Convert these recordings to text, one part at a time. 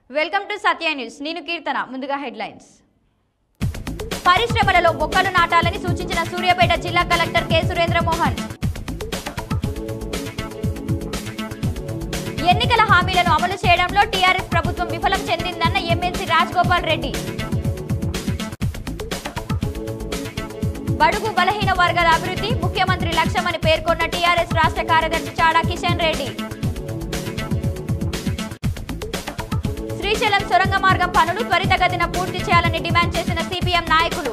welcome to Satya news నేను కీర్తన ముందుగా headlines పరిశ్రమలలో మొక్కలు నాటాలని సూచించిన సూర్యాపేట జిల్లా కలెక్టర్ కె సురేంద్ర మోహన్ ఎన్నికల హామీలను అమలు చేయడంలో టీఆర్ఎస్ ప్రభుత్వం విఫలం చెందిందన్న ఎమ్మెల్సీ రాజగోపాల్ రెడ్డి బడుగు బలహీన వర్గాల అభివృద్ధి ముఖ్యమంత్రి లక్ష్యమని పేర్కొన్న టీఆర్ఎస్ రాష్ట్ర కార్యదర్శి చాడా కిషన్ రెడ్డి శ్రీశైలం సొరంగ మార్గం పనులు త్వరితగతిన పూర్తి చేయాలని డిమాండ్ చేసిన సిపిఎం నాయకులు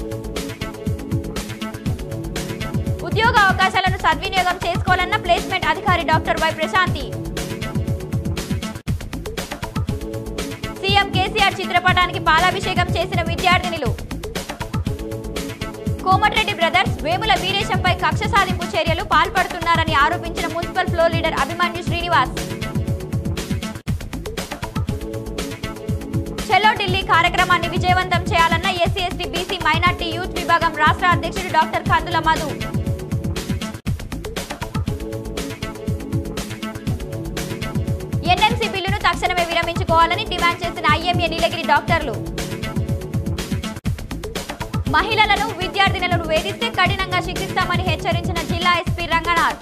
ఉద్యోగ అవకాశాలను సద్వినియోగం చేసుకోవాలన్న ప్లేస్మెంట్ అధికారి doctor Y Prashanthi CM KCR చిత్రపటానికి పాలాభిషేకం చేసిన విద్యార్థినులు కోమటిరెడ్డి బ్రదర్స్ వేముల వీరేశంపై కక్ష సాధింపు చర్యలు పాల్పడుతున్నారని ఆరోపించిన municipal floor leader Abhimanyu Srinivas చలో ఢిల్లీ కార్యక్రమాన్ని విజయవంతం చేయాలన్న SC ST BC minority youth విభాగం రాష్ట్ర అధ్యక్షుడు డాక్టర్ కందుల మధు ఎన్ఎంసీ బిల్లును తక్షణమే విరమించుకోవాలని డిమాండ్ చేసిన ఐఎంఏ నీలగిరి డాక్టర్లు మహిళలను విద్యార్థినులను వేధిస్తే కఠినంగా శిక్షిస్తామని హెచ్చరించిన జిల్లా ఎస్పీ రంగనాథ్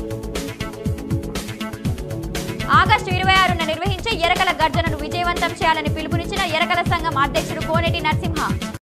ఆగస్టు ఇరవై ఆరున నిర్వహించే ఎరకల గర్జనను విజయవంతం చేయాలని పిలుపునిచ్చిన ఎరకల సంఘం అధ్యక్షుడు కోనేటి నరసింహ